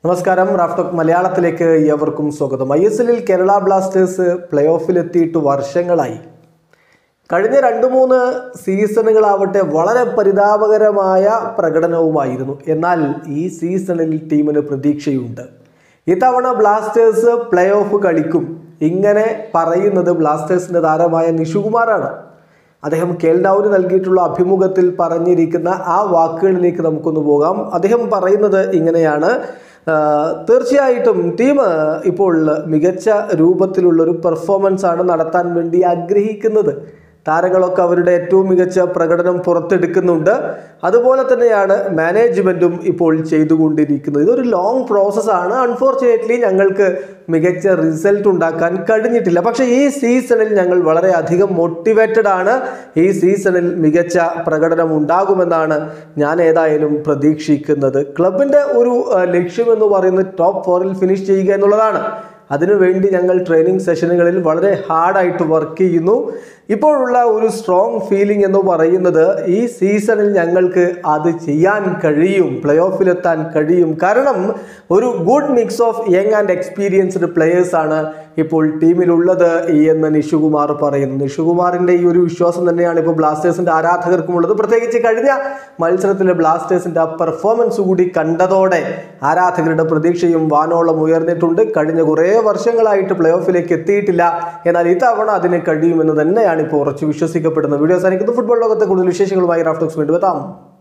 നമസ്കാരം റാഫ്റ്റോക്ക് മലയാളത്തിലേക്ക് ഏവർക്കും സ്വാഗതം ഐ എസ് എല്ലിൽ കേരള ബ്ലാസ്റ്റേഴ്സ് പ്ലേ ഓഫിലെത്തിയിട്ട് വർഷങ്ങളായി കഴിഞ്ഞ രണ്ട് മൂന്ന് സീസണുകളാവട്ടെ വളരെ പരിതാപകരമായ പ്രകടനവുമായിരുന്നു എന്നാൽ ഈ സീസണിൽ ടീമിന് പ്രതീക്ഷയുണ്ട് ഇത്തവണ ബ്ലാസ്റ്റേഴ്സ് പ്ലേ ഓഫ് കളിക്കും ഇങ്ങനെ പറയുന്നത് ബ്ലാസ്റ്റേഴ്സിന്റെ താരമായ നിഷുകുമാറാണ് അദ്ദേഹം കേൽഡൌന് നൽകിയിട്ടുള്ള അഭിമുഖത്തിൽ പറഞ്ഞിരിക്കുന്ന ആ വാക്കുകളിലേക്ക് നമുക്കൊന്ന് പോകാം അദ്ദേഹം പറയുന്നത് ഇങ്ങനെയാണ് ആ, തീർച്ചയായിട്ടും ടീം ഇപ്പോൾ മികച്ച രൂപത്തിലുള്ള ഒരു പെർഫോമൻസ് ആണ് നടത്താൻ വേണ്ടി ആഗ്രഹിക്കുന്നത് താരങ്ങളൊക്കെ അവരുടെ ഏറ്റവും മികച്ച പ്രകടനം പുറത്തെടുക്കുന്നുണ്ട് അതുപോലെ തന്നെയാണ് മാനേജ്മെൻറ്റും ഇപ്പോൾ ചെയ്തുകൊണ്ടിരിക്കുന്നത് ഇതൊരു ലോങ് പ്രോസസ്സാണ് അൺഫോർച്ചുനേറ്റ്ലി ഞങ്ങൾക്ക് മികച്ച റിസൾട്ട് ഉണ്ടാക്കാൻ കഴിഞ്ഞിട്ടില്ല പക്ഷേ ഈ സീസണിൽ ഞങ്ങൾ വളരെയധികം മോട്ടിവേറ്റഡ് ആണ് ഈ സീസണിൽ മികച്ച പ്രകടനം ഉണ്ടാകുമെന്നാണ് ഞാൻ ഏതായാലും പ്രതീക്ഷിക്കുന്നത് ക്ലബിൻ്റെ ഒരു ആ, ലക്ഷ്യമെന്ന് പറയുന്നത് ടോപ്പ് ഫോറിൽ ഫിനിഷ് ചെയ്യുക എന്നുള്ളതാണ് അതിനുവേണ്ടി ഞങ്ങൾ ട്രെയിനിങ് സെഷനുകളിൽ വളരെ ഹാർഡായിട്ട് വർക്ക് ചെയ്യുന്നു ഇപ്പോഴുള്ള ഒരു സ്ട്രോങ് ഫീലിംഗ് എന്ന് പറയുന്നത് ഈ സീസണിൽ ഞങ്ങൾക്ക് അത് ചെയ്യാൻ കഴിയും പ്ലേ ഓഫിലെത്താൻ കഴിയും കാരണം ഒരു good mix of young and experienced players ആണ് ഇപ്പോൾ ടീമിലുള്ളത് എന്ന് നിഷുകുമാർ പറയുന്നു നിഷുകുമാറിന്റെ ഈ ഒരു വിശ്വാസം തന്നെയാണ് ഇപ്പോൾ ബ്ലാസ്റ്റേഴ്സിന്റെ ആരാധകർക്കുമുള്ളത് പ്രത്യേകിച്ച് കഴിഞ്ഞ മത്സരത്തിലെ ബ്ലാസ്റ്റേഴ്സിന്റെ ആ പെർഫോമൻസ് കൂടി കണ്ടതോടെ ആരാധകരുടെ പ്രതീക്ഷയും വാനോളം ഉയർന്നിട്ടുണ്ട് കഴിഞ്ഞ കുറേ വർഷങ്ങളായിട്ട് പ്ലേ ഓഫിലേക്ക് എത്തിയിട്ടില്ല എന്നാൽ ഇത്തവണ അതിന് കഴിയുമെന്ന് തന്നെയാണ് ഇപ്പോൾ ഉറച്ചു വിശ്വസിക്കപ്പെടുന്നത് വീഡിയോ സാധിക്കുന്നത് ഫുട്ബോൾ ലോകത്തെ കൂടുതൽ വിശേഷങ്ങളുമായി റാഫ്റ്റോക്സ് വീണ്ടും എത്താം